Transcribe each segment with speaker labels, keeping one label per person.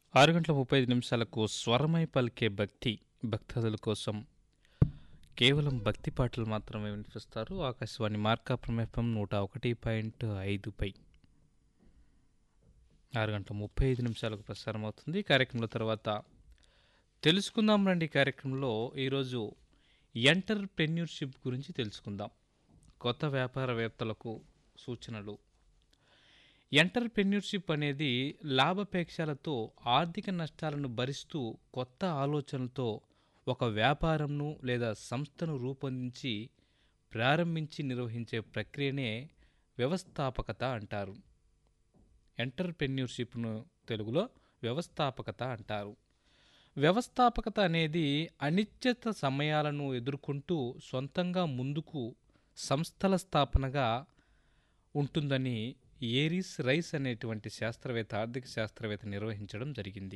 Speaker 1: ఆరు గంటల ముప్పై ఐదు నిమిషాలకు స్వరమై పలికే భక్తి భక్తాదుల కోసం కేవలం భక్తి పాటలు మాత్రమే వినిపిస్తారు ఆకాశవాణి మార్కాపురం ఎఫ్ఎం నూట ఒకటి పాయింట్ ఐదుపై ఆరు గంటల ముప్పై ఐదు నిమిషాలకు ప్రసారం అవుతుంది ఈ కార్యక్రమంలో తర్వాత తెలుసుకుందాం రండి ఈ కార్యక్రమంలో ఈరోజు ఎంటర్ప్రెన్యూర్షిప్ గురించి తెలుసుకుందాం కొత్త వ్యాపారవేత్తలకు సూచనలు ఎంటర్ప్రెన్యూర్షిప్ అనేది లాభాపేక్షలతో ఆర్థిక నష్టాలను భరిస్తూ కొత్త ఆలోచనలతో ఒక వ్యాపారంను లేదా సంస్థను రూపొందించి ప్రారంభించి నిర్వహించే ప్రక్రియనే వ్యవస్థాపకత అంటారు ఎంటర్ప్రెన్యూర్షిప్ను తెలుగులో వ్యవస్థాపకత అంటారు వ్యవస్థాపకత అనేది అనిశ్చిత సమయాలను ఎదుర్కొంటూ సొంతంగా ముందుకు సంస్థల స్థాపనగా ఉంటుందని ఏరిస్ రైస్ అనేటువంటి శాస్త్రవేత్త ఆర్థిక శాస్త్రవేత్త నిర్వహించడం జరిగింది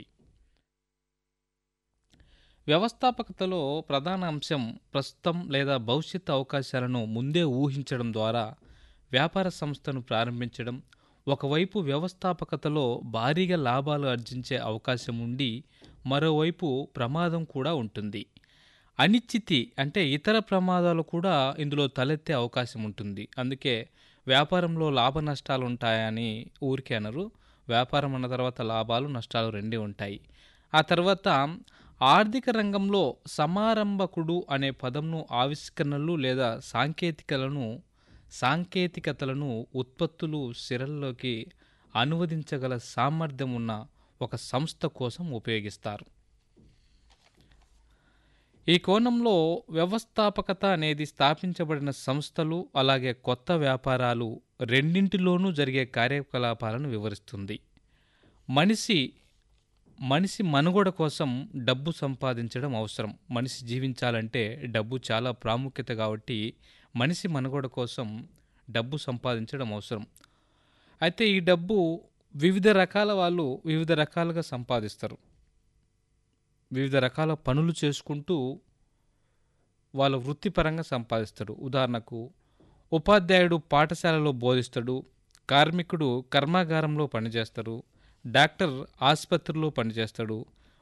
Speaker 1: వ్యవస్థాపకతలో ప్రధాన అంశం ప్రస్తుతం లేదా భవిష్యత్ అవకాశాలను ముందే ఊహించడం ద్వారా వ్యాపార సంస్థను ప్రారంభించడం ఒకవైపు వ్యవస్థాపకతలో భారీగా లాభాలు ఆర్జించే అవకాశం ఉండి మరోవైపు ప్రమాదం కూడా ఉంటుంది అనిశ్చితి అంటే ఇతర ప్రమాదాలు కూడా ఇందులో తలెత్తే అవకాశం ఉంటుంది అందుకే వ్యాపారంలో లాభ నష్టాలు ఉంటాయని ఊరికే అనరు వ్యాపారం అన్న తర్వాత లాభాలు నష్టాలు రెండే ఉంటాయి ఆ తర్వాత ఆర్థిక రంగంలో సమారంభకుడు అనే పదంను ఆవిష్కరణలు లేదా సాంకేతికలను సాంకేతికతలను ఉత్పత్తులు సిరల్లోకి అనువదించగల సామర్థ్యం ఉన్న ఒక సంస్థ కోసం ఉపయోగిస్తారు ఈ కోణంలో వ్యవస్థాపకత అనేది స్థాపించబడిన సంస్థలు అలాగే కొత్త వ్యాపారాలు రెండింటిలోనూ జరిగే కార్యకలాపాలను వివరిస్తుంది మనిషి మనిషి మనుగడ కోసం డబ్బు సంపాదించడం అవసరం మనిషి జీవించాలంటే డబ్బు చాలా ప్రాముఖ్యత కాబట్టి మనిషి మనుగడ కోసం డబ్బు సంపాదించడం అవసరం అయితే ఈ డబ్బు వివిధ రకాల వాళ్ళు వివిధ రకాలుగా సంపాదిస్తారు వివిధ రకాల పనులు చేసుకుంటూ వాళ్ళ వృత్తిపరంగా సంపాదిస్తాడు ఉదాహరణకు ఉపాధ్యాయుడు పాఠశాలలో బోధిస్తాడు కార్మికుడు కర్మాగారంలో పనిచేస్తాడు డాక్టర్ ఆసుపత్రిలో పనిచేస్తాడు